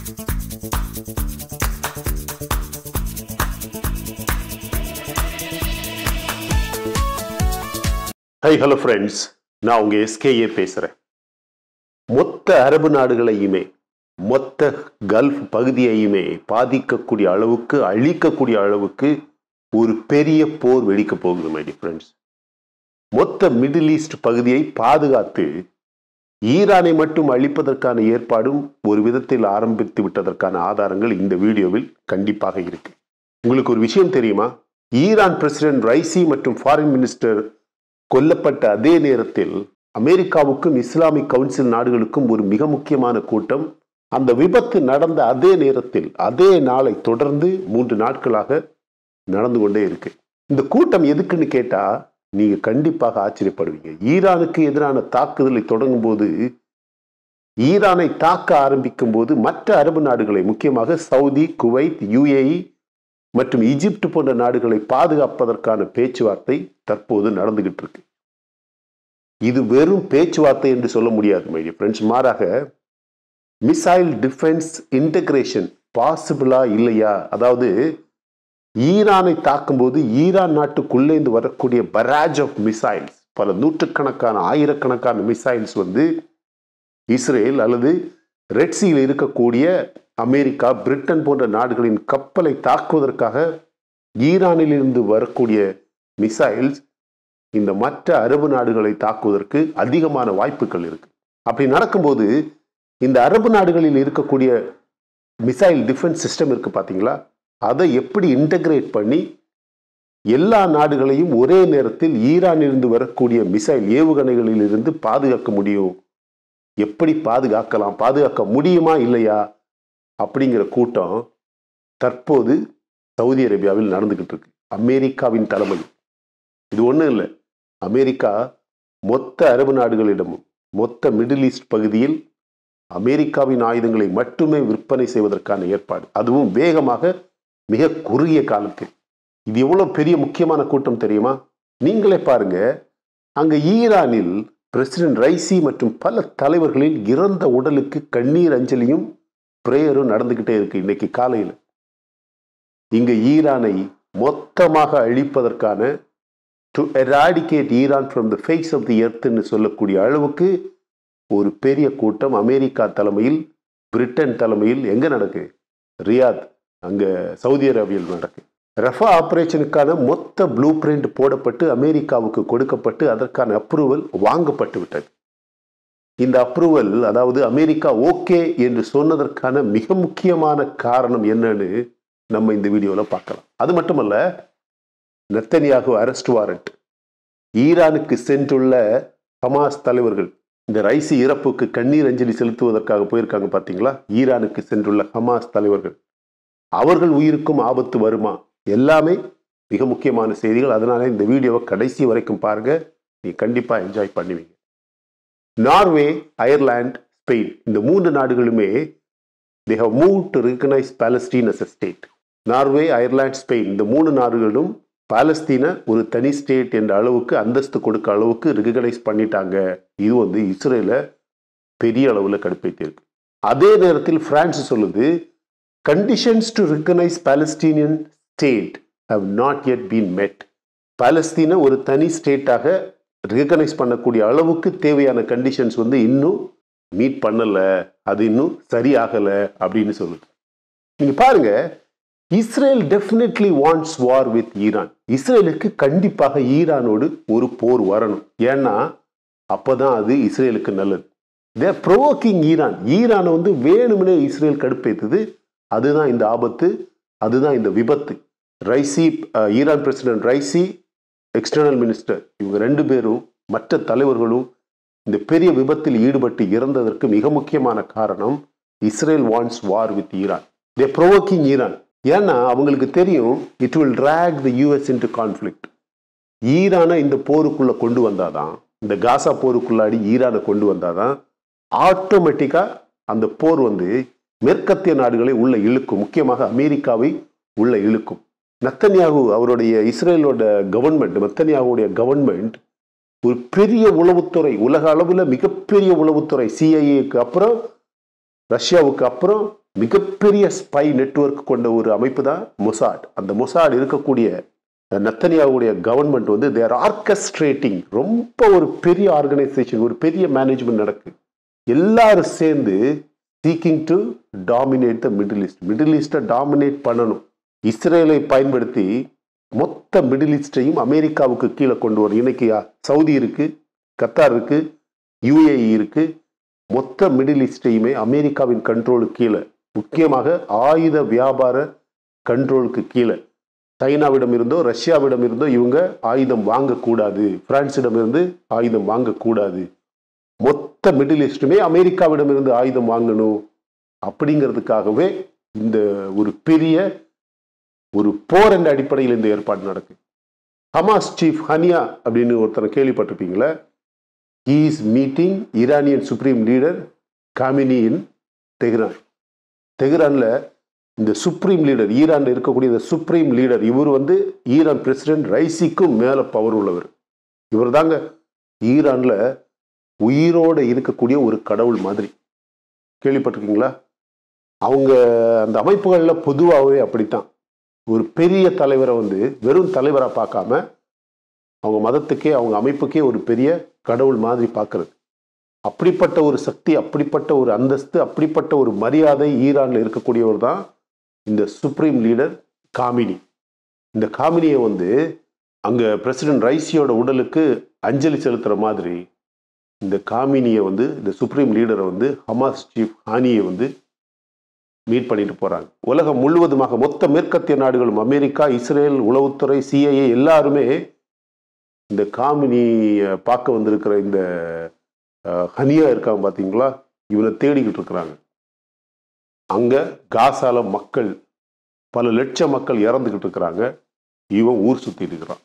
High hello friends நான் உங்க SKA பேசுறேன் மொத்த அரபு நாடுகளையுமே மொத்த கல்ஃப் பகுதியையுமே பாதிக்கக்கூடிய அளவுக்கு அழிக்கக்கூடிய அளவுக்கு ஒரு பெரிய போர் வெடிக்க போகுது மை ஃப்ரெண்ட்ஸ் மொத்த மிடில் ஈஸ்ட் பகுதியை பாதுகாத்து ஈரானை மட்டும் அழிப்பதற்கான ஏற்பாடும் ஒரு விதத்தில் ஆரம்பித்து விட்டதற்கான ஆதாரங்கள் இந்த வீடியோவில் கண்டிப்பாக இருக்கு உங்களுக்கு ஒரு விஷயம் தெரியுமா ஈரான் பிரசிடென்ட் ரைசி மற்றும் ஃபாரின் மினிஸ்டர் கொல்லப்பட்ட அதே நேரத்தில் அமெரிக்காவுக்கும் இஸ்லாமிக் கவுன்சில் நாடுகளுக்கும் ஒரு மிக முக்கியமான கூட்டம் அந்த விபத்து நடந்த அதே நேரத்தில் அதே நாளை தொடர்ந்து மூன்று நாட்களாக நடந்து கொண்டே இருக்கு இந்த கூட்டம் எதுக்குன்னு கேட்டா நீங்க கண்டிப்பாக ஆச்சரியப்படுவீங்க ஈரானுக்கு எதிரான தாக்குதலை தொடங்கும் போது ஈரானை தாக்க ஆரம்பிக்கும் போது மற்ற அரபு நாடுகளை முக்கியமாக சவுதி குவைத் யுஏஇ மற்றும் ஈஜிப்ட் போன்ற நாடுகளை பாதுகாப்பதற்கான பேச்சுவார்த்தை தற்போது நடந்துகிட்டு இருக்கு இது வெறும் பேச்சுவார்த்தை என்று சொல்ல முடியாது மைடிய ஃப்ரெண்ட்ஸ் மாறாக மிசைல் டிஃபென்ஸ் இன்டகிரேஷன் பாசிபிளா இல்லையா அதாவது ஈரானை தாக்கும்போது ஈரான் நாட்டுக்குள்ளேந்து வரக்கூடிய பராஜ் ஆஃப் மிசைல்ஸ் பல நூற்றுக்கணக்கான ஆயிரக்கணக்கான மிசைல்ஸ் வந்து இஸ்ரேல் அல்லது ரெட்சியில் இருக்கக்கூடிய அமெரிக்கா பிரிட்டன் போன்ற நாடுகளின் கப்பலை தாக்குவதற்காக ஈரானில் இருந்து வரக்கூடிய மிசைல்ஸ் இந்த மற்ற அரபு நாடுகளை தாக்குவதற்கு அதிகமான வாய்ப்புகள் இருக்கு அப்படி நடக்கும்போது இந்த அரபு நாடுகளில் இருக்கக்கூடிய மிசைல் டிஃபென்ஸ் சிஸ்டம் இருக்கு பாத்தீங்களா அதை எப்படி இன்டகிரேட் பண்ணி எல்லா நாடுகளையும் ஒரே நேரத்தில் ஈரானிலிருந்து வரக்கூடிய மிசைல் ஏவுகணைகளில் இருந்து பாதுகாக்க முடியும் எப்படி பாதுகாக்கலாம் பாதுகாக்க முடியுமா இல்லையா அப்படிங்கிற கூட்டம் தற்போது சவுதி அரேபியாவில் நடந்துகிட்டு இருக்கு அமெரிக்காவின் தலைமை இது ஒன்றும் இல்லை அமெரிக்கா மொத்த அரபு நாடுகளிடமும் மொத்த மிடில் ஈஸ்ட் பகுதியில் அமெரிக்காவின் ஆயுதங்களை மட்டுமே விற்பனை செய்வதற்கான ஏற்பாடு அதுவும் வேகமாக மிக குறுகிய காலத்தில் இது எவ்வளவு பெரிய முக்கியமான கூட்டம் தெரியுமா நீங்களே பாருங்க அங்க ஈரானில் பிரசிடென்ட் ரைசி மற்றும் பல தலைவர்களின் இறந்த உடலுக்கு கண்ணீர் அஞ்சலியும் பிரேயரும் நடந்துகிட்டே இருக்கு இன்னைக்கு காலையில் இங்க ஈரானை மொத்தமாக அழிப்பதற்கான to eradicate Iran from the face of the எர்த்னு சொல்லக்கூடிய அளவுக்கு ஒரு பெரிய கூட்டம் அமெரிக்கா தலைமையில் பிரிட்டன் தலைமையில் எங்க நடக்கு ரியாத் அங்க சவுதி அரேபியாவில் நடக்கு ரஃபா ஆபரேஷனுக்கான மொத்த ப்ளூ பிரிண்ட் போடப்பட்டு அமெரிக்காவுக்கு கொடுக்கப்பட்டு அதற்கான அப்ரூவல் வாங்கப்பட்டு விட்டது இந்த அப்ரூவல் அதாவது அமெரிக்கா ஓகே என்று சொன்னதற்கான மிக முக்கியமான காரணம் என்னன்னு நம்ம இந்த வீடியோவில் பார்க்கலாம் அது மட்டுமல்ல நெத்தனியாக அரெஸ்ட் வாரண்ட் ஈரானுக்கு சென்றுள்ள ஹமாஸ் தலைவர்கள் இந்த ரைசி இறப்புக்கு கண்ணீர் அஞ்சலி செலுத்துவதற்காக போயிருக்காங்க பார்த்தீங்களா ஈரானுக்கு சென்றுள்ள ஹமாஸ் தலைவர்கள் அவர்கள் உயிருக்கும் ஆபத்து வருமா எல்லாமே மிக முக்கியமான செய்திகள் அதனால இந்த வீடியோவை கடைசி வரைக்கும் பாருங்க நீ கண்டிப்பாக என்ஜாய் பண்ணுவீங்க நார்வே அயர்லாந்து ஸ்பெயின் இந்த மூன்று நாடுகளுமே they have move to recognise Palestine as a state Norway Ireland Spain இந்த மூணு நாடுகளும் பாலஸ்தீனை ஒரு தனி ஸ்டேட் என்ற அளவுக்கு அந்தஸ்து கொடுக்க அளவுக்கு ரிகனைஸ் பண்ணிட்டாங்க இது வந்து இஸ்ரேலை பெரிய அளவில் கடுப்பேற்றிருக்கு அதே நேரத்தில் பிரான்ஸ் சொல்லுது conditions to recognise Palestinian state have not yet been met பாலஸ்தீனை ஒரு தனி ஸ்டேட்டாக ரிகனைஸ் பண்ணக்கூடிய அளவுக்கு தேவையான கண்டிஷன்ஸ் வந்து இன்னும் மீட் பண்ணல அது இன்னும் சரியாகல அப்படின்னு சொல்லுது நீங்க பாருங்க Israel definitely wants war with Iran இஸ்ரேலுக்கு கண்டிப்பாக ஈரானோடு ஒரு போர் வரணும் ஏன்னா அப்பதான் அது இஸ்ரேலுக்கு நல்லது தேர் ப்ரோவோக்கிங் ஈரான் ஈரானை வந்து வேணும்னே இஸ்ரேல் கடுப்பேத்துது அதுதான் இந்த ஆபத்து அதுதான் இந்த விபத்து Raisi Iran president Raisi external minister இவங்க ரெண்டு பேரும் மற்ற தலைவர்களும் இந்த பெரிய விபத்தில் ஈடுபட்டு இறந்ததற்கு மிக முக்கியமான காரணம் Israel wants war with Iran they provoking Iran ஏன்னா அவங்களுக்கு தெரியும் it will drag the US into conflict ஈரானை இந்த போருக்குள்ள கொண்டு வந்தாதான் இந்த காசா போருக்குள்ளாடி ஈரானை கொண்டு வந்தாதான் ஆட்டோமேட்டிக்கா அந்த போர் வந்து மேற்கத்திய நாடுகளை உள்ள இழுக்கும் முக்கியமாக அமெரிக்காவை உள்ள இழுக்கும் நத்தன்யாகு அவருடைய இஸ்ரேலோட கவர்மெண்ட் நத்தன்யாகுடைய கவர்மெண்ட் ஒரு பெரிய உளவுத்துறை உலக அளவில் மிகப்பெரிய உளவுத்துறை சிஐஏக்கு அப்புறம் ரஷ்யாவுக்கு அப்புறம் மிகப்பெரிய ஸ்பை நெட்வொர்க் கொண்ட ஒரு அமைப்பு தான் மொசாட் அந்த மொசாட் இருக்கக்கூடிய நத்தனியாவுடைய கவர்மெண்ட் வந்து தேர் ஆர்கஸ்ட்ரேட்டிங் ரொம்ப ஒரு பெரிய ஆர்கனைசேஷன் ஒரு பெரிய மேனேஜ்மெண்ட் நடக்கு எல்லாரும் சேர்ந்து seeking to dominate the middle east middle ஈஸ்டை டாமினேட் பண்ணணும் இஸ்ரேலை பயன்படுத்தி மொத்த மிடில் ஈஸ்டையும் அமெரிக்காவுக்கு கீழே கொண்டு வரும் இன்னைக்கு சவுதி இருக்கு கத்தார் இருக்கு யுஏஇ இருக்கு மொத்த மிடில் ஈஸ்டையுமே அமெரிக்காவின் கண்ட்ரோலுக்கு கீழே முக்கியமாக ஆயுத வியாபார கண்ட்ரோலுக்கு கீழே சைனாவிடம் இருந்தோ ரஷ்யாவிடம் இருந்தோ இவங்க ஆயுதம் வாங்கக்கூடாது பிரான்சிடம் இருந்து ஆயுதம் வாங்கக்கூடாது மொத்த மிடில் ஈஸ்டுமே அமெரிக்காவிடம் இருந்து ஆயுதம் வாங்கணும் அப்படிங்கிறதுக்காகவே இந்த ஒரு பெரிய ஒரு போர் என்ற அடிப்படையில் இந்த ஏற்பாடு நடக்கு ஹமாஸ் சீஃப் ஹனியா அப்படின்னு ஒருத்தரை கேள்விப்பட்டிருப்பீங்களா he is meeting Iranian supreme leader Khamenei in Tehran தெஹ்ரான்ல இந்த சுப்ரீம் லீடர் ஈரான்ல இருக்கக்கூடிய இந்த சுப்ரீம் லீடர் இவர் வந்து ஈரான் பிரசிடென்ட் ரைசிக்கும் மேல பவர் உள்ளவர் இவர் தாங்க ஈரான்ல உயிரோட இருக்கக்கூடிய ஒரு கடவுள் மாதிரி கேள்விப்பட்டிருக்கீங்களா அவங்க அந்த அமைப்புகள்ல பொதுவாகவே அப்படித்தான் ஒரு பெரிய தலைவரை வந்து வெறும் தலைவராக பார்க்காம அவங்க மதத்துக்கே அவங்க அமைப்புக்கே ஒரு பெரிய கடவுள் மாதிரி பார்க்கறது அப்படிப்பட்ட ஒரு சக்தி அப்படிப்பட்ட ஒரு அந்தஸ்து அப்படிப்பட்ட ஒரு மரியாதை ஈரான்ல இருக்கக்கூடியவர் தான் இந்த சுப்ரீம் லீடர் காமினி இந்த காமினியை வந்து அங்க பிரசிடென்ட் ரைசியோட உடலுக்கு அஞ்சலி செலுத்துற மாதிரி இந்த காமினியை வந்து இந்த சுப்ரீம் லீடரை வந்து ஹமாஸ் சீஃப் ஹானியை வந்து மீட் பண்ணிட்டு போறாங்க உலகம் முழுவதுமாக மொத்த மேற்கத்திய நாடுகளும் அமெரிக்கா இஸ்ரேல் உளவுத்துறை சிஐஏ எல்லாருமே இந்த காமினியை பார்க்க வந்திருக்கிற இந்த அஹ், ஹனியா இருக்காங்க பார்த்தீங்களா இவனை தேடிக்கிட்டு இருக்கிறாங்க அங்க காசால மக்கள் பல லட்சம் மக்கள் இறந்துகிட்டு இருக்கிறாங்க இவன் ஊர் சுத்திட்டு இருக்கிறான்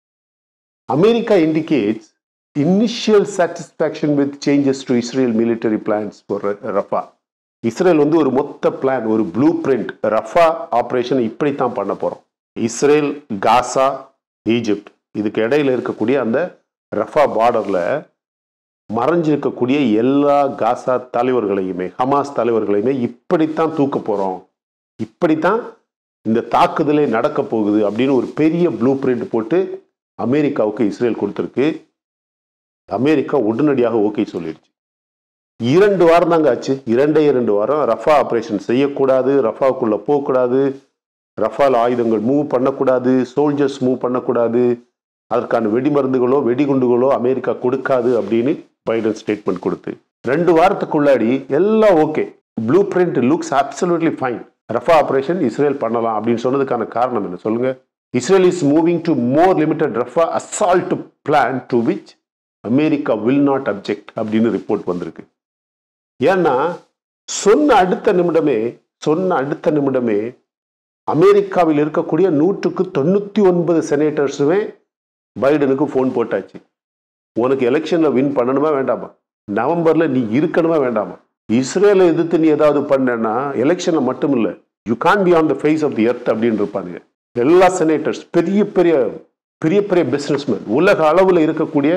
America indicates initial satisfaction with changes to Israel military plans for Rafah Israel வந்து ஒரு மொத்த பிளான் ஒரு ப்ளூ பிரிண்ட் ரஃபா ஆப்ரேஷன் இப்படித்தான் பண்ண போறோம் இஸ்ரேல் காசா ஈஜிப்ட் இதுக்கு இடையில இருக்கக்கூடிய அந்த ரஃபா பார்டர்ல மறைஞ்சிருக்கக்கூடிய எல்லா காசா தலைவர்களையுமே ஹமாஸ் தலைவர்களையுமே இப்படித்தான் தூக்க போறோம் இப்படித்தான் இந்த தாக்குதலே நடக்க போகுது அப்படின்னு ஒரு பெரிய ப்ளூ பிரிண்ட் போட்டு அமெரிக்காவுக்கு இஸ்ரேல் கொடுத்துருக்கு அமெரிக்கா உடனடியாக ஓகே சொல்லிடுச்சு இரண்டு வாரம் தாங்க ஆச்சு இரண்டே இரண்டு வாரம் ரஃபா ஆப்ரேஷன் செய்யக்கூடாது ரஃபாவுக்குள்ள போகக்கூடாது ரஃபால் ஆயுதங்கள் மூவ் பண்ணக்கூடாது சோல்ஜர்ஸ் மூவ் பண்ணக்கூடாது அதற்கான வெடிமருந்துகளோ வெடிகுண்டுகளோ அமெரிக்கா கொடுக்காது அப்படின்னு பைடன் ஸ்டேட்மெண்ட் கொடுத்து ரெண்டு வாரத்துக்குள்ளாடி எல்லாம் okay blueprint looks absolutely fine Rafah operation Israel பண்ணலாம் அப்படின்னு சொன்னதுக்கான காரணம் என்ன சொல்லுங்க Israel is moving to more limited Rafah assault plan to which America will not object அப்படின்னு ரிப்போர்ட் வந்திருக்கு ஏன்னா சொன்ன அடுத்த நிமிடமே சொன்ன அடுத்த நிமிடமே அமெரிக்காவில் இருக்கக்கூடிய நூற்றுக்கு தொண்ணூத்தி ஒன்பது செனேட்டர்ஸுமே பைடனுக்கு ஃபோன் போட்டாச்சு உனக்கு எலெக்ஷன்ல வின் பண்ணணுமா வேண்டாமா நவம்பர்ல நீ இருக்கணுமா வேண்டாமா இஸ்ரேலை எதிர்த்து நீ ஏதாவது பண்ணனா எலெக்ஷன்ல மட்டும் இல்ல you can be on the face of the earth அப்படின்னு இருப்பாங்க எல்லா செனேட்டர்ஸ் பெரிய பெரிய பெரிய பெரிய பிசினஸ்மேன் உலக அளவில் இருக்கக்கூடிய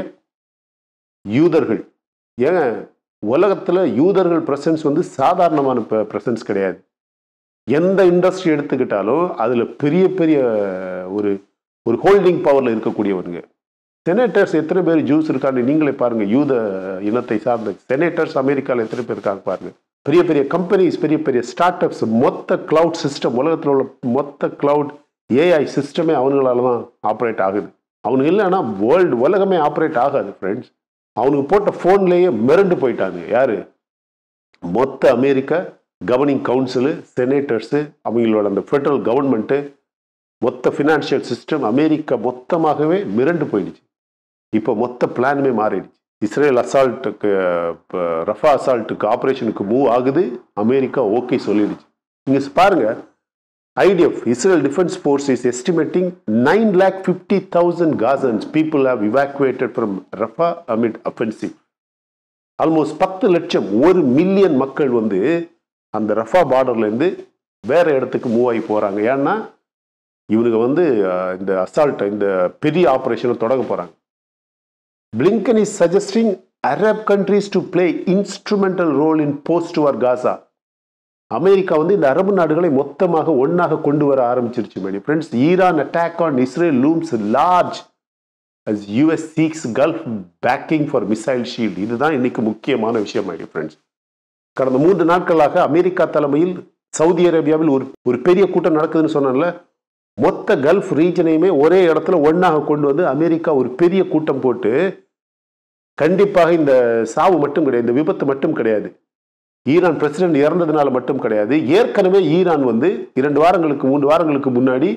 யூதர்கள் ஏங்க உலகத்துல யூதர்கள் பிரசன்ஸ் வந்து சாதாரணமான பிரசன்ஸ் கிடையாது எந்த இண்டஸ்ட்ரி எடுத்துக்கிட்டாலும் அதுல பெரிய பெரிய ஒரு ஒரு ஹோல்டிங் பவர்ல இருக்கக்கூடியவங்க செனேட்டர்ஸ் எத்தனை பேர் ஜூஸ் இருக்கான்னு நீங்களே பாருங்க யூத இனத்தை சார்ந்த செனேட்டர்ஸ் அமெரிக்காவில் எத்தனை பேர் இருக்காங்க பாருங்க பெரிய பெரிய கம்பெனிஸ் பெரிய பெரிய ஸ்டார்ட் அப்ஸ் மொத்த கிளவுட் சிஸ்டம் உலகத்தில் உள்ள மொத்த கிளவுட் ஏஐ சிஸ்டமே அவங்களால தான் ஆப்ரேட் ஆகுது அவனுக்கு இல்லைன்னா வேர்ல்டு உலகமே ஆப்ரேட் ஆகாது ஃப்ரெண்ட்ஸ் அவனுக்கு போட்ட ஃபோன்லேயே மிரண்டு போயிட்டாங்க யாரு மொத்த அமெரிக்கா கவர்னிங் கவுன்சிலு செனேட்டர்ஸு அவங்களோட அந்த ஃபெடரல் கவர்மெண்ட்டு மொத்த ஃபினான்ஷியல் சிஸ்டம் அமெரிக்கா மொத்தமாகவே மிரண்டு போயிடுச்சு இப்போ மொத்த பிளானுமே மாறிடுச்சு இஸ்ரேல் அசால்ட்டுக்கு ரஃபா அசால்ட்டுக்கு ஆப்ரேஷனுக்கு மூவ் ஆகுது அமெரிக்கா ஓகே சொல்லிடுச்சு இங்க பாருங்க IDF Israel defence force is estimating nine lakh fifty thousand Gazans people have evacuated from Rafah amid offensive almost பத்து லட்சம் ஒரு மில்லியன் மக்கள் வந்து அந்த ரஃபா பார்டர்ல இருந்து வேற இடத்துக்கு மூவ் ஆகி போறாங்க ஏன்னா இவனுங்க வந்து அஹ், இந்த அசால்ட் இந்த பெரிய ஆபரேஷனை தொடங்க போறாங்க Blinken is suggesting Arab countries to play instrumental role in post war Gaza America வந்து இந்த அரபு நாடுகளை மொத்தமாக ஒன்னாக கொண்டு வர ஆரம்பிச்சிருச்சு my dear friends Iran attack on Israel looms large as US seeks gulf backing for missile shield இதுதான் இன்னைக்கு முக்கியமான விஷயம் மேடி ஃப்ரெண்ட்ஸ் கடந்த மூன்று நாட்களாக அமெரிக்கா தலைமையில் சவுதி அரேபியாவில் ஒரு ஒரு பெரிய கூட்டம் நடக்குதுன்னு சொன்னால மொத்த கல்ஃப் ரீஜனையுமே ஒரே இடத்துல ஒன்னாக கொண்டு வந்து அமெரிக்கா ஒரு பெரிய கூட்டம் போட்டு கண்டிப்பாக இந்த சாவு மட்டும் கிடையாது இந்த விபத்து மட்டும் கிடையாது ஈரான் பிரசிடென்ட் இறந்ததுனால மட்டும் கிடையாது ஏற்கனவே ஈரான் வந்து இரண்டு வாரங்களுக்கு மூன்று வாரங்களுக்கு முன்னாடி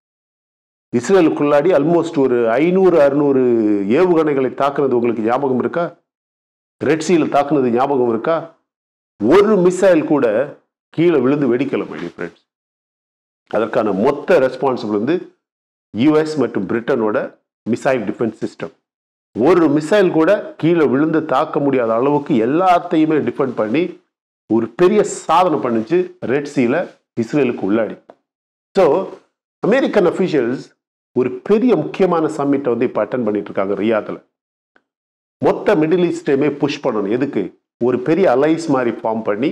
இஸ்ரேலுக்குள்ளாடி ஆல்மோஸ்ட் ஒரு ஐநூறு அறுநூறு ஏவுகணைகளை தாக்குனது உங்களுக்கு ஞாபகம் இருக்கா ரெட்சியில் தாக்குனது ஞாபகம் இருக்கா ஒரு மிசைல் கூட கீழே விழுந்து வெடிக்கல மை ஃப்ரெண்ட்ஸ் அதற்கான மொத்த ரெஸ்பான்சிபிள் வந்து யுஎஸ் மற்றும் பிரிட்டனோட மிசைல் டிஃபென்ஸ் சிஸ்டம் ஒரு மிசைல் கூட கீழே விழுந்து தாக்க முடியாத அளவுக்கு எல்லாத்தையுமே டிஃபெண்ட் பண்ணி ஒரு பெரிய சாதனை பண்ணுச்சு ரெட் சீல இஸ்ரேலுக்கு உள்ளாடி ஸோ அமெரிக்கன் அஃபீஷியல்ஸ் ஒரு பெரிய முக்கியமான சம்மிட்டை வந்து இப்போ அட்டன் பண்ணிட்டு இருக்காங்க ரியாத்தில் மொத்த மிடில் ஈஸ்டையுமே புஷ் பண்ணணும் எதுக்கு ஒரு பெரிய அலைஸ் மாதிரி ஃபார்ம் பண்ணி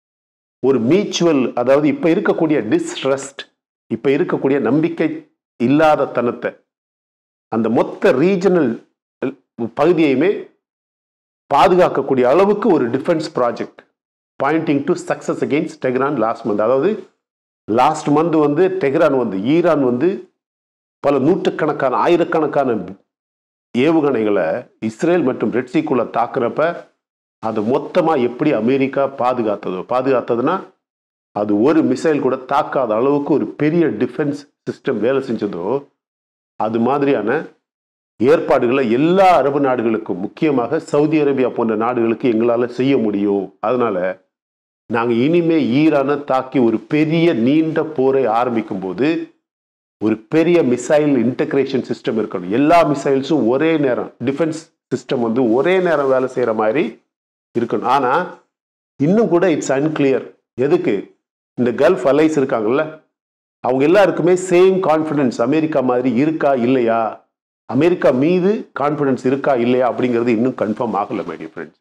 ஒரு மியூச்சுவல் அதாவது இப்போ இருக்கக்கூடிய டிஸ்ட்ரஸ்ட் இப்போ இருக்கக்கூடிய நம்பிக்கை இல்லாத தனத்தை அந்த மொத்த ரீஜனல் பகுதியையுமே பாதுகாக்கக்கூடிய அளவுக்கு ஒரு defence project pointing to success against Tehran last month அதாவது லாஸ்ட் மந்த் வந்து டெஹ்ரான் வந்து ஈரான் வந்து பல நூற்றுக்கணக்கான ஆயிரக்கணக்கான ஏவுகணைகளை இஸ்ரேல் மற்றும் ரெட்சிக்குள்ள தாக்குறப்ப அது மொத்தமாக எப்படி அமெரிக்கா பாதுகாத்ததோ பாதுகாத்ததுன்னா அது ஒரு மிசைல் கூட தாக்காத அளவுக்கு ஒரு பெரிய டிஃபென்ஸ் சிஸ்டம் வேலை செஞ்சதோ அது மாதிரியான ஏற்பாடுகளை எல்லா அரபு நாடுகளுக்கும் முக்கியமாக சவுதி அரேபியா போன்ற நாடுகளுக்கு எங்களால் செய்ய முடியும் அதனால நாங்கள் இனிமே ஈரானை தாக்கி ஒரு பெரிய நீண்ட போரை ஆரம்பிக்கும் போது ஒரு பெரிய மிசைல் இன்டகிரேஷன் சிஸ்டம் இருக்கணும் எல்லா மிசைல்ஸும் ஒரே நேரம் டிஃபென்ஸ் சிஸ்டம் வந்து ஒரே நேரம் வேலை செய்கிற மாதிரி இருக்கணும் ஆனால் இன்னும் கூட இட்ஸ் அன்கிளியர் எதுக்கு இந்த கல்ஃப் அலைஸ் இருக்காங்கல்ல அவங்க எல்லாருக்குமே சேம் கான்ஃபிடன்ஸ் அமெரிக்கா மாதிரி இருக்கா இல்லையா அமெரிக்கா மீது கான்ஃபிடன்ஸ் இருக்கா இல்லையா அப்படிங்கிறது இன்னும் கன்ஃபார்ம் ஆகலை மை டியர் ஃப்ரெண்ட்ஸ்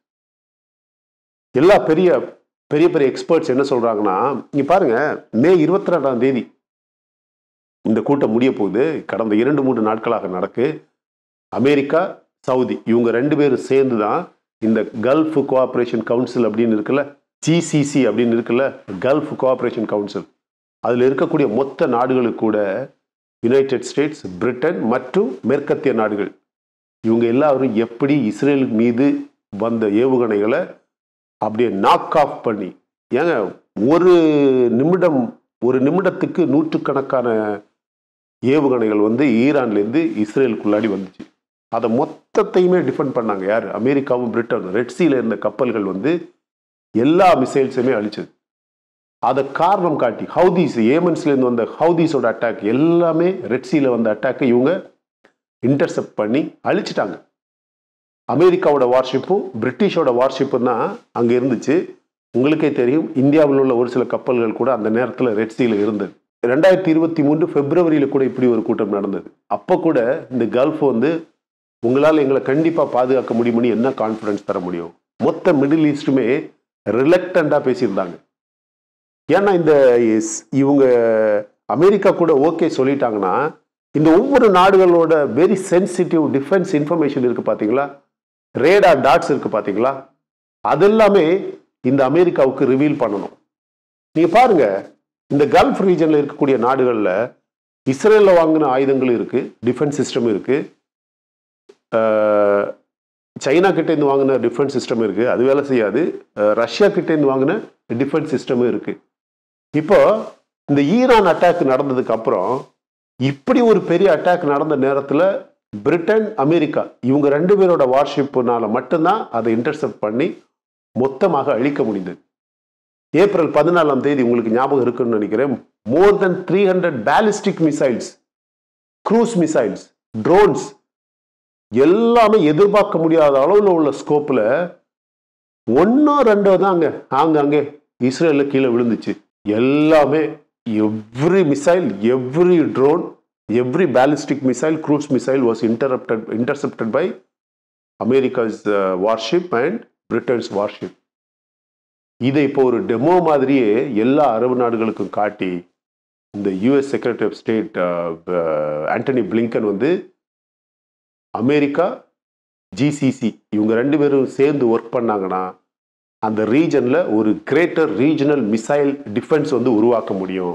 எல்லா பெரிய பெரிய பெரிய எக்ஸ்பர்ட்ஸ் என்ன சொல்றாங்கன்னா நீங்க பாருங்க மே இருபத்தி ரெண்டாம் தேதி இந்த கூட்டம் முடிய போகுது கடந்த இரண்டு மூன்று நாட்களாக நடக்கு அமெரிக்கா சவுதி இவங்க ரெண்டு பேரும் சேர்ந்து தான் இந்த கல்ஃப் கோஆப்ரேஷன் கவுன்சில் அப்படின்னு இருக்குல்ல ஜிசிசி அப்படின்னு இருக்குல்ல கல்ஃப் கோஆப்ரேஷன் கவுன்சில் அதில் இருக்கக்கூடிய மொத்த நாடுகளுக்கு கூட யுனைடெட் ஸ்டேட்ஸ் பிரிட்டன் மற்றும் மேற்கத்திய நாடுகள் இவங்க எல்லாரும் எப்படி இஸ்ரேல் மீது வந்த ஏவுகணைகளை அப்படியே நாக் ஆஃப் பண்ணி ஏங்க ஒரு நிமிடம் ஒரு நிமிடத்துக்கு நூற்றுக்கணக்கான ஏவுகணைகள் வந்து ஈரான்லேருந்து இஸ்ரேலுக்குள்ளாடி வந்துச்சு அதை மொத்தத்தையுமே டிஃபெண்ட் பண்ணாங்க யார் அமெரிக்காவும் பிரிட்டனும் ரெட்சியில் இருந்த கப்பல்கள் வந்து எல்லா மிசைல்ஸுமே அழிச்சது அதை காரணம் காட்டி ஹவுதீஸ் ஏமன்ஸ்லேருந்து வந்த ஹவுதீஸோட அட்டாக் எல்லாமே ரெட்சியில் வந்த அட்டாக்கை இவங்க இன்டர்செப்ட் பண்ணி அழிச்சிட்டாங்க அமெரிக்காவோட வார்ஷிப்பும் பிரிட்டிஷோட வார்ஷிப்பும் தான் அங்கே இருந்துச்சு உங்களுக்கே தெரியும் இந்தியாவில் உள்ள ஒரு சில கப்பல்கள் கூட அந்த நேரத்தில் ரெட்சியில் இருந்தது ரெண்டாயிரத்தி இருபத்தி மூன்று பிப்ரவரியில் கூட இப்படி ஒரு கூட்டம் நடந்தது அப்போ கூட இந்த கல்ஃப் வந்து உங்களால் எங்களை கண்டிப்பாக பாதுகாக்க முடியும்னு என்ன கான்ஃபிடன்ஸ் தர முடியும் மொத்த மிடில் ஈஸ்ட்டுமே ரிலக்டண்டாக பேசியிருந்தாங்க ஏன்னா இந்த இஸ்- இவங்க அமெரிக்கா கூட ஓகே சொல்லிட்டாங்கன்னா இந்த ஒவ்வொரு நாடுகளோட வெரி சென்சிட்டிவ் டிஃபென்ஸ் இன்ஃபர்மேஷன் இருக்கு பார்த்தீங்களா ரேடா டாட்ஸ் இருக்கு பார்த்தீங்களா அதெல்லாமே இந்த அமெரிக்காவுக்கு ரிவீல் பண்ணணும் நீங்க பாருங்க இந்த கல்ஃப் ரீஜன்ல இருக்கக்கூடிய நாடுகளில் இஸ்ரேல்ல வாங்கின ஆயுதங்கள் இருக்கு டிஃபென்ஸ் சிஸ்டம் இருக்கு அஹ், சைனா கிட்ட இருந்து வாங்கின டிஃபென்ஸ் சிஸ்டம் இருக்கு அது வேலை செய்யாது அஹ், ரஷ்யா கிட்ட இருந்து வாங்கின டிஃபென்ஸ் சிஸ்டமும் இருக்கு இப்போ இந்த ஈரான் அட்டாக் நடந்ததுக்கு அப்புறம் இப்படி ஒரு பெரிய அட்டாக் நடந்த நேரத்தில் பிரிட்டன் அமெரிக்கா இவங்க ரெண்டு பேரோட வார்ஷிப்புனால மட்டும்தான் அதை இன்டர்செப்ட் பண்ணி மொத்தமாக அழிக்க முடிந்தது ஏப்ரல் பதினாலாம் தேதி உங்களுக்கு ஞாபகம் இருக்குன்னு நினைக்கிறேன் more than three hundred ballistic missiles cruise missiles drones எல்லாமே எதிர்பார்க்க முடியாத அளவில் உள்ள ஸ்கோப்பில் ஒன்றோ ரெண்டோ தான் அங்கே ஆங்காங்கே இஸ்ரேலில் கீழே விழுந்துச்சு எல்லாமே every missile every drone every ballistic missile cruise missile was interrupted intercepted by America's warship and Britain's warship இதை இப்போ ஒரு டெமோ மாதிரியே எல்லா அரபு நாடுகளுக்கும் காட்டி இந்த US secretary of state Antony Blinken வந்து அமெரிக்கா ஜிசிசி இவங்க ரெண்டு பேரும் சேர்ந்து ஒர்க் பண்ணாங்கன்னா அந்த ரீஜனில் ஒரு கிரேட்டர் ரீஜனல் மிசைல் டிஃபென்ஸ் வந்து உருவாக்க முடியும்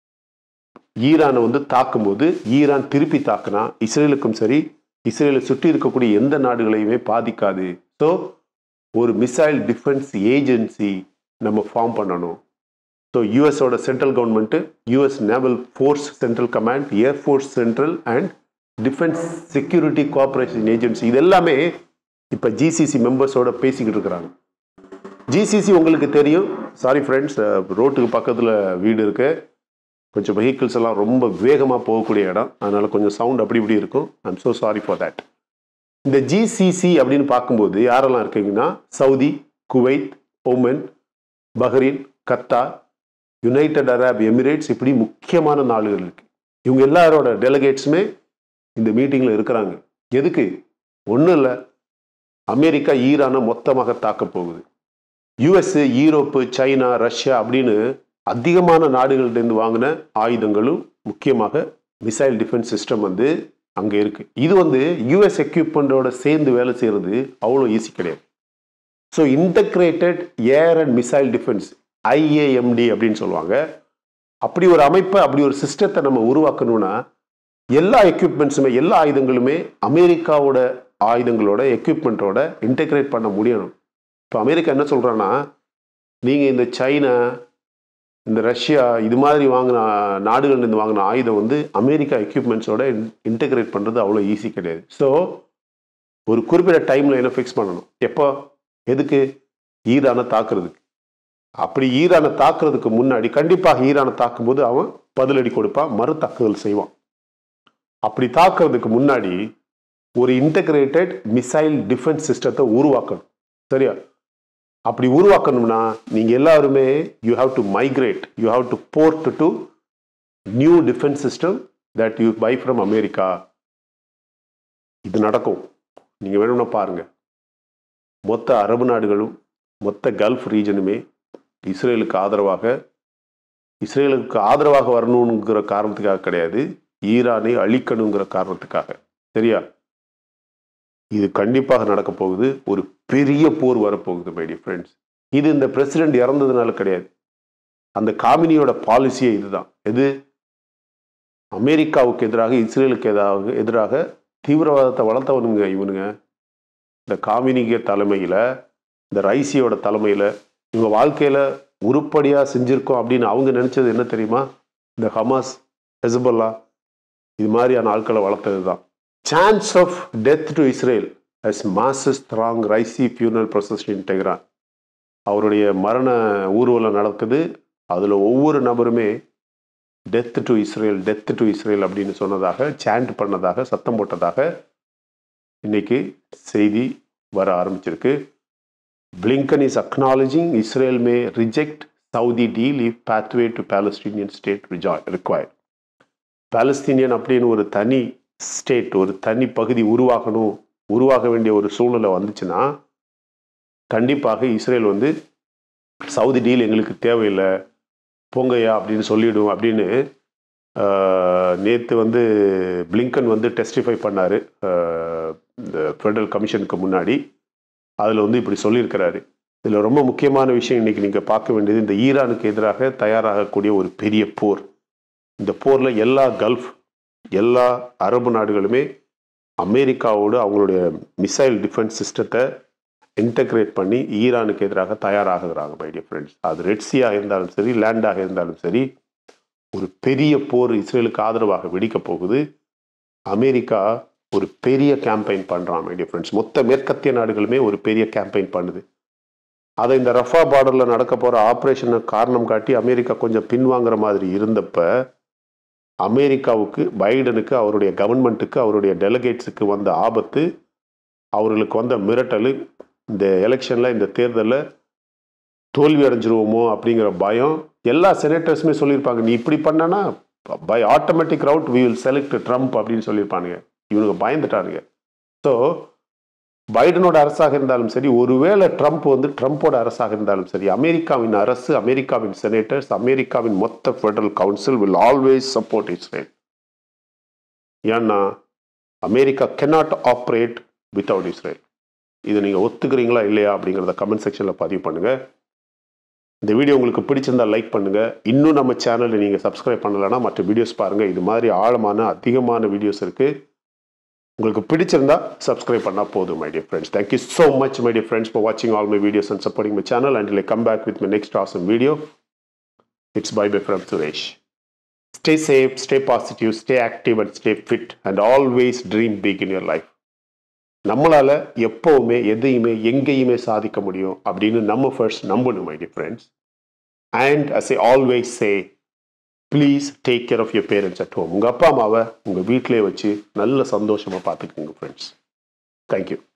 ஈரானை வந்து தாக்கும்போது ஈரான் திருப்பி தாக்குனா இஸ்ரேலுக்கும் சரி இஸ்ரேலை சுற்றி இருக்கக்கூடிய எந்த நாடுகளையுமே பாதிக்காது ஸோ ஒரு மிசைல் டிஃபென்ஸ் ஏஜென்சி நம்ம ஃபார்ம் பண்ணணும் ஸோ யூஎஸோட central government US naval force central command air force central and defence security cooperation agency இது எல்லாமே இப்போ ஜிசிசி மெம்பர்ஸோட பேசிக்கிட்டு இருக்கிறாங்க ஜிசிசி உங்களுக்கு தெரியும் சாரி ஃப்ரெண்ட்ஸ் ரோட்டுக்கு பக்கத்தில் வீடு இருக்கு கொஞ்சம் வெஹிக்கிள்ஸ் எல்லாம் ரொம்ப வேகமாக போகக்கூடிய இடம் அதனால கொஞ்சம் சவுண்ட் அப்படி இப்படி இருக்கும் I'm so sorry for that இந்த ஜிசிசி அப்படின்னு பார்க்கும்போது யாரெல்லாம் இருக்கீங்கன்னா Saudi Kuwait Oman Bahrain Qatar United Arab Emirates இப்படி முக்கியமான நாடுகள் இருக்கு இவங்க எல்லாரோட டெலிகேட்ஸுமே இந்த மீட்டிங்கில் இருக்கிறாங்க எதுக்கு ஒன்றும் இல்லை அமெரிக்கா ஈரானை மொத்தமாக தாக்க போகுது யுஎஸ் ஈரோப்பு சைனா ரஷ்யா அப்படின்னு அதிகமான நாடுகள்டேருந்து வாங்கின ஆயுதங்களும் முக்கியமாக மிசைல் டிஃபென்ஸ் சிஸ்டம் வந்து அங்கே இருக்கு இது வந்து யூஎஸ் எக்யூப்மெண்ட்டோட சேர்ந்து வேலை செய்யறது அவ்வளோ ஈஸி கிடையாது so integrated air and missile defence IAMD அப்படின்னு சொல்லுவாங்க அப்படி ஒரு அமைப்பை அப்படி ஒரு சிஸ்டத்தை நம்ம உருவாக்கணும்னா எல்லா எக்யூப்மெண்ட்ஸுமே எல்லா ஆயுதங்களுமே அமெரிக்காவோட ஆயுதங்களோட எக்யூப்மெண்ட்டோட இன்டகிரேட் பண்ண முடியணும் இப்போ அமெரிக்கா என்ன சொல்கிறான்னா நீங்கள் இந்த சைனா இந்த ரஷ்யா இது மாதிரி வாங்கின நாடுகள்லேருந்து வாங்கின ஆயுதம் வந்து அமெரிக்கா எக்யூப்மெண்ட்ஸோட இன்டகிரேட் பண்ணுறது அவ்வளோ ஈஸி கிடையாது ஸோ ஒரு குறிப்பிட்ட டைமில் என்ன ஃபிக்ஸ் பண்ணணும் எப்போ எதுக்கு ஈரானை தாக்குறதுக்கு அப்படி ஈரானை தாக்குறதுக்கு முன்னாடி கண்டிப்பாக ஈரானை தாக்கும்போது அவன் பதிலடி கொடுப்பான் மறு தாக்குதல் செய்வான் அப்படி தாக்குறதுக்கு முன்னாடி ஒரு இன்டகிரேட்டட் மிசைல் டிஃபென்ஸ் சிஸ்டத்தை உருவாக்கணும் சரியா அப்படி உருவாக்கணும்னா நீங்க எல்லாருமே you have to migrate you have to port to new defence system that you buy from America இது நடக்கும் நீங்க வேணும்னா பாருங்க மொத்த அரபு நாடுகளும் மொத்த கல்ஃப் ரீஜனுமே இஸ்ரேலுக்கு ஆதரவாக இஸ்ரேலுக்கு ஆதரவாக வரணுங்கிற காரணத்துக்காக கிடையாது ஈரானை அழிக்கணுங்கிற காரணத்துக்காக சரியா இது கண்டிப்பாக நடக்க போகுது ஒரு பெரிய போர் வரப்போகுது மைடிய ஃப்ரெண்ட்ஸ் இது இந்த பிரசிடென்ட் இறந்ததுனால கிடையாது அந்த காமினியோட பாலிசியே இதுதான் எது அமெரிக்காவுக்கு எதிராக இஸ்ரேலுக்கு எதிராக எதிராக தீவிரவாதத்தை வளர்த்தவனுங்க இவனுங்க இந்த காமினிக தலைமையில் இந்த ரைசியோட தலைமையில் இவங்க வாழ்க்கையில் உருப்படியாக செஞ்சுருக்கோம் அப்படின்னு அவங்க நினச்சது என்ன தெரியுமா இந்த ஹமாஸ் ஹெசபல்லா இது மாதிரியான ஆட்களை வளர்த்தது தான் chance of death to Israel as masses throng Raisi funeral process in Tehran அவருடைய மரண ஊர்வலம் நடக்குது அதில் ஒவ்வொரு நபருமே death to Israel death to Israel அப்படின்னு சொன்னதாக சாண்ட் பண்ணதாக சத்தம் போட்டதாக இன்னைக்கு செய்தி வர ஆரம்பிச்சிருக்கு Blinken is acknowledging Israel may reject Saudi deal if pathway to Palestinian state required Palestinian அப்படின்னு ஒரு தனி ஸ்டேட் ஒரு தனி பகுதி உருவாகணும் உருவாக வேண்டிய ஒரு சூழ்நிலை வந்துச்சுன்னா கண்டிப்பாக இஸ்ரேல் வந்து சவுதி டீல் எங்களுக்கு தேவையில்லை போங்கய்யா அப்படின்னு சொல்லிவிடும் அப்படின்னு நேற்று வந்து பிளிங்கன் வந்து டெஸ்டிஃபை பண்ணார் இந்த ஃபெடரல் கமிஷனுக்கு முன்னாடி அதில் வந்து இப்படி சொல்லியிருக்கிறாரு இதில் ரொம்ப முக்கியமான விஷயம் இன்னைக்கு நீங்கள் பார்க்க வேண்டியது இந்த ஈரானுக்கு எதிராக தயாராகக்கூடிய ஒரு பெரிய போர் இந்த போரில் எல்லா கல்ஃப் எல்லா அரபு நாடுகளுமே அமெரிக்காவோடு அவங்களுடைய மிசைல் டிஃபென்ஸ் சிஸ்டத்தை இன்டகிரேட் பண்ணி ஈரானுக்கு எதிராக தயாராகுகிறாங்க மை டியர் ஃப்ரெண்ட்ஸ் அது ரெட்சியாக இருந்தாலும் சரி லேண்டாக இருந்தாலும் சரி ஒரு பெரிய போர் இஸ்ரேலுக்கு ஆதரவாக வெடிக்க போகுது அமெரிக்கா ஒரு பெரிய கேம்பெயின் பண்ணுறான் மை டியர் ஃப்ரெண்ட்ஸ் மொத்த மேற்கத்திய நாடுகளுமே ஒரு பெரிய கேம்பெயின் பண்ணுது அதை இந்த ரஃபா பார்டரில் நடக்க போகிற ஆப்ரேஷனை காரணம் காட்டி அமெரிக்கா கொஞ்சம் பின்வாங்குற மாதிரி இருந்தப்ப அமெரிக்காவுக்கு பைடனுக்கு அவருடைய கவர்மெண்ட்டுக்கு அவருடைய டெலிகேட்ஸுக்கு வந்த ஆபத்து அவர்களுக்கு வந்த மிரட்டல் இந்த எலெக்ஷனில் இந்த தேர்தலில் தோல்வி அடைஞ்சிருவோமோ அப்படிங்கிற பயம் எல்லா செனேட்டர்ஸுமே சொல்லியிருப்பாங்க நீ இப்படி பண்ணனா by automatic route we will select Trump அப்படின்னு சொல்லியிருப்பானுங்க இவனுங்க பயந்துட்டானுங்க ஸோ பைடனோட அரசாக இருந்தாலும் சரி ஒருவேளை ட்ரம்ப் வந்து ட்ரம்ப்போட அரசாக இருந்தாலும் சரி அமெரிக்காவின் அரசு அமெரிக்காவின் செனேட்டர்ஸ் அமெரிக்காவின் மொத்த federal council will always support Israel ஏன்னா America cannot operate without Israel இதை நீங்கள் ஒத்துக்கிறீங்களா இல்லையா அப்படிங்கிறத கமெண்ட் செக்ஷனில் பதிவு பண்ணுங்கள் இந்த வீடியோ உங்களுக்கு பிடிச்சிருந்தா லைக் பண்ணுங்கள் இன்னும் நம்ம சேனலை நீங்கள் சப்ஸ்கிரைப் பண்ணலைன்னா மற்ற வீடியோஸ் பாருங்கள் இது மாதிரி ஆழமான அதிகமான வீடியோஸ் இருக்குது உங்களுக்கு பிடிச்சிருந்தா சப்ஸ்கிரைப் பண்ணால் போதும் my dear friends thank you so much my dear friends for வாட்சிங் all my videos and supporting my channel and I'll come back with my next awesome video it's bye bye from Suresh Stay safe, stay positive, stay active, and stay fit, and always dream big in your life. நம்மளால எப்பவுமே எதையுமே எங்கேயுமே சாதிக்க முடியும் அப்படின்னு நம்ம first நம்பணும் my friends and as I always say please take care of your parents at home உங்கள் அப்பா அம்மாவை உங்கள் வீட்டிலே வச்சு நல்ல சந்தோஷமாக பார்த்துக்குங்க ஃப்ரெண்ட்ஸ் தேங்க்யூ